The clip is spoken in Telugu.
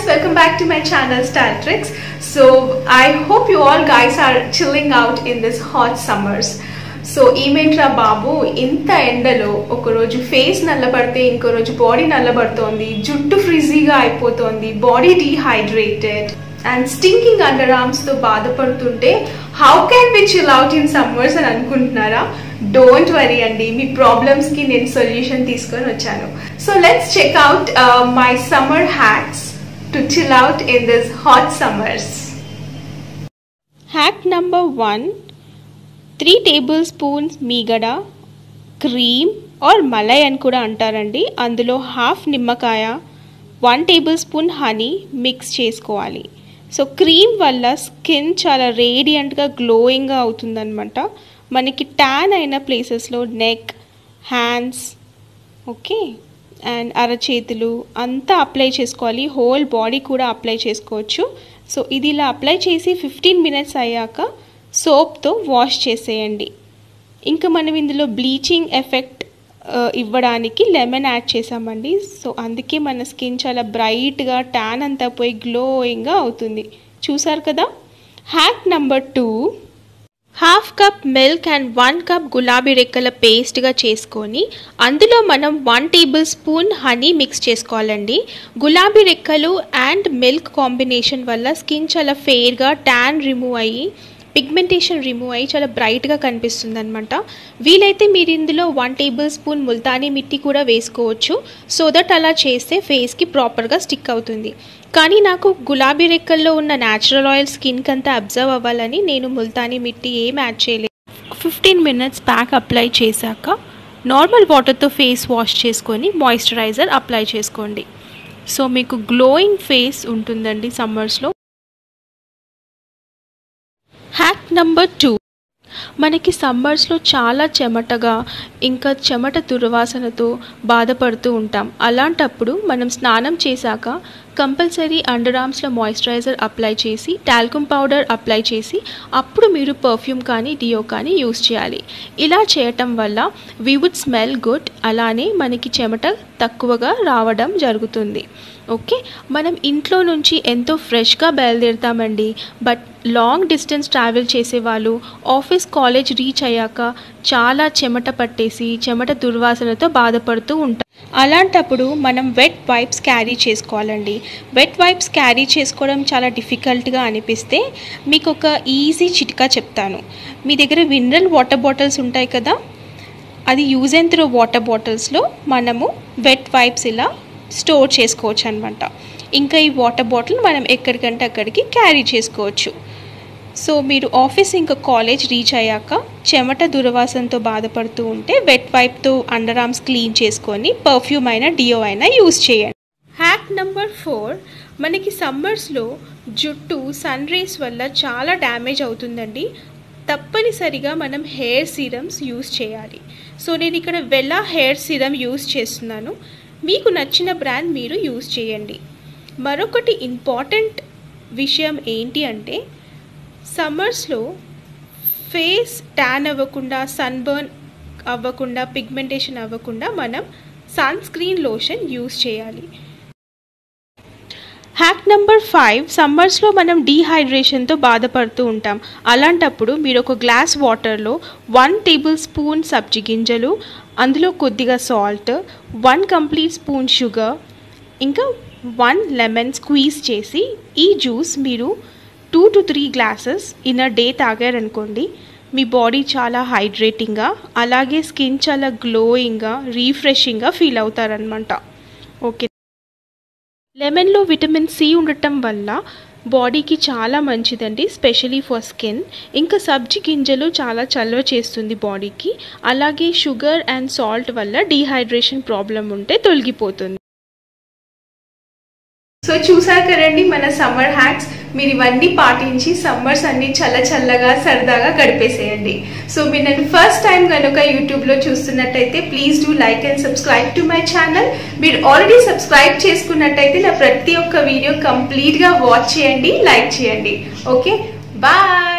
guys, welcome back to my channel Style Tricks. So I hope you all guys are chilling out in this hot summers. So ఈమెంట్రా బాబు ఇంత ఎండలో ఒకరోజు ఫేస్ నల్లబడితే ఇంకో రోజు బాడీ నల్లబడుతోంది జుట్టు ఫ్రిజీగా అయిపోతోంది body dehydrated and stinking underarms తో బాధపడుతుంటే how can we chill out in summers అని అనుకుంటున్నారా డోంట్ వరీ అండి మీ ప్రాబ్లమ్స్ కి నేను సొల్యూషన్ తీసుకొని వచ్చాను so let's check out my summer hacks to chill out in this hot summers hack number one three tablespoons మీగడ క్రీమ్ ఆర్ మలై అని కూడా అంటారండి అందులో హాఫ్ నిమ్మకాయ one tablespoon honey mix చేసుకోవాలి సో క్రీమ్ వల్ల స్కిన్ చాలా రేడియంట్గా గ్లోయింగ్గా అవుతుందన్నమాట మనకి ట్యాన్ అయిన ప్లేసెస్లో నెక్ హ్యాండ్స్ ఓకే అండ్ అరచేతులు అంతా అప్లై చేసుకోవాలి హోల్ బాడీ కూడా అప్లై చేసుకోవచ్చు సో ఇది ఇలా అప్లై చేసి ఫిఫ్టీన్ మినిట్స్ అయ్యాక సోప్తో వాష్ చేసేయండి ఇంకా మనం ఇందులో బ్లీచింగ్ ఎఫెక్ట్ ఇవ్వడానికి లెమన్ యాడ్ చేసామండి సో అందుకే మన స్కిన్ చాలా బ్రైట్గా ట్యాన్ అంతా పోయి గ్లోయింగ్గా అవుతుంది చూసారు కదా hack number two half cup milk and one cup గులాబీ రెక్కల పేస్ట్గా చేసుకొని అందులో మనం one tablespoon honey mix చేసుకోవాలండి గులాబీ రెక్కలు అండ్ మిల్క్ కాంబినేషన్ వల్ల స్కిన్ చాలా ఫెయిర్గా ట్యాన్ రిమూవ్ అయ్యి పిగ్మెంటేషన్ రిమూవ్ అయ్యి చాలా బ్రైట్గా కనిపిస్తుంది అనమాట వీలైతే మీరు ఇందులో one tablespoon Multani mitti కూడా వేసుకోవచ్చు సో దట్ అలా చేస్తే ఫేస్కి ప్రాపర్గా స్టిక్ అవుతుంది కానీ నాకు గులాబీ రెక్కల్లో ఉన్న న్యాచురల్ ఆయిల్ స్కిన్కి అంతా అబ్జర్వ్ అవ్వాలని నేను ముల్తానీ మిట్టి ఏం యాడ్ చేయలేదు ఫిఫ్టీన్ మినిట్స్ ప్యాక్ అప్లై చేశాక నార్మల్ వాటర్తో ఫేస్ వాష్ చేసుకొని మాయిశ్చరైజర్ అప్లై చేసుకోండి సో మీకు గ్లోయింగ్ ఫేస్ ఉంటుందండి సమ్మర్స్లో హ్యాక్ నెంబర్ టూ మనకి సమ్మర్స్లో చాలా చెమటగా ఇంకా చెమట దుర్వాసనతో బాధపడుతూ ఉంటాం అలాంటప్పుడు మనం స్నానం చేశాక కంపల్సరీ అండర్ ఆర్మ్స్లో మాయిశ్చరైజర్ అప్లై చేసి టాల్కమ్ పౌడర్ అప్లై చేసి అప్పుడు మీరు పర్ఫ్యూమ్ కానీ డియో కానీ యూస్ చేయాలి ఇలా చేయటం వల్ల వీ వుడ్ స్మెల్ గుడ్ అలానే మనకి చెమట తక్కువగా రావడం జరుగుతుంది ఓకే మనం ఇంట్లో నుంచి ఎంతో ఫ్రెష్గా బయలుదేరుతామండి బట్ లాంగ్ డిస్టెన్స్ ట్రావెల్ చేసేవాళ్ళు ఆఫీస్ కాలేజ్ రీచ్ అయ్యాక చాలా చెమట పట్టేసి చెమట దుర్వాసనతో బాధపడుతూ ఉంటాం అలాంటప్పుడు మనం వెట్ వైప్స్ క్యారీ చేసుకోవాలండి వెట్ వైప్స్ క్యారీ చేసుకోవడం చాలా డిఫికల్ట్గా అనిపిస్తే మీకు ఒక ఈజీ చిట్కా చెప్తాను మీ దగ్గర మినరల్ వాటర్ బాటిల్స్ ఉంటాయి కదా అది యూజ్ అండ్ త్రో వాటర్ బాటిల్స్లో మనము వెట్ వైప్స్ ఇలా స్టోర్ చేసుకోవచ్చు అనమాట ఇంకా ఈ వాటర్ బాటిల్ మనం ఎక్కడికంటే అక్కడికి క్యారీ చేసుకోవచ్చు సో మీరు ఆఫీస్ ఇంకా కాలేజ్ రీచ్ అయ్యాక చెమట దురవాసనతో బాధపడుతూ ఉంటే వెట్ వైప్తో అండర్ ఆర్మ్స్ క్లీన్ చేసుకొని పర్ఫ్యూమ్ అయినా డియో అయినా యూస్ చేయండి హ్యాక్ నెంబర్ ఫోర్ మనకి సమ్మర్స్లో జుట్టు సన్ రేస్ వల్ల చాలా డ్యామేజ్ అవుతుందండి తప్పనిసరిగా మనం హెయిర్ సీరమ్స్ యూస్ చేయాలి సో నేను ఇక్కడ వెలా హెయిర్ సీరమ్ యూస్ చేస్తున్నాను మీకు నచ్చిన బ్రాండ్ మీరు యూస్ చేయండి మరొకటి ఇంపార్టెంట్ విషయం ఏంటి అంటే సమ్మర్స్లో ఫేస్ ట్యాన్ అవ్వకుండా సన్బర్న్ అవ్వకుండా పిగ్మెంటేషన్ అవ్వకుండా మనం సన్ స్క్రీన్ లోషన్ యూస్ చేయాలి హ్యాక్ నెంబర్ ఫైవ్ సమ్మర్స్లో మనం డీహైడ్రేషన్తో బాధపడుతూ ఉంటాం అలాంటప్పుడు మీరు ఒక గ్లాస్ వాటర్లో వన్ టేబుల్ స్పూన్ సబ్జి గింజలు అందులో కొద్దిగా salt one complete spoon sugar ఇంకా వన్ లెమన్ స్క్వీజ్ చేసి ఈ జ్యూస్ మీరు two to three glasses in a day తాగారనుకోండి మీ బాడీ చాలా హైడ్రేటింగ్గా అలాగే స్కిన్ చాలా గ్లోయింగ్గా రీఫ్రెషింగ్గా ఫీల్ అవుతారనమాట ఓకే లెమన్లో విటమిన్ సి ఉండటం వల్ల బాడీకి చాలా మంచిదండి స్పెషలీ ఫర్ స్కిన్ ఇంకా సబ్జి గింజలు చాలా చల్వ చేస్తుంది బాడీకి అలాగే షుగర్ అండ్ సాల్ట్ వల్ల డీహైడ్రేషన్ ప్రాబ్లం ఉంటే తొలగిపోతుంది సో చూసారు కదండి మన సమ్మర్ హ్యాక్స్ మీరు ఇవన్నీ పాటించి సమ్మర్స్ అన్ని చల్ల చల్లగా సరదాగా గడిపేసేయండి సో మీరు నన్ను ఫస్ట్ టైం కనుక యూట్యూబ్లో చూస్తున్నట్టయితే please do like and subscribe to my channel మీరు ఆల్రెడీ సబ్స్క్రైబ్ చేసుకున్నట్టయితే నా ప్రతి ఒక్క వీడియో కంప్లీట్గా వాచ్ చేయండి లైక్ చేయండి ఓకే బాయ్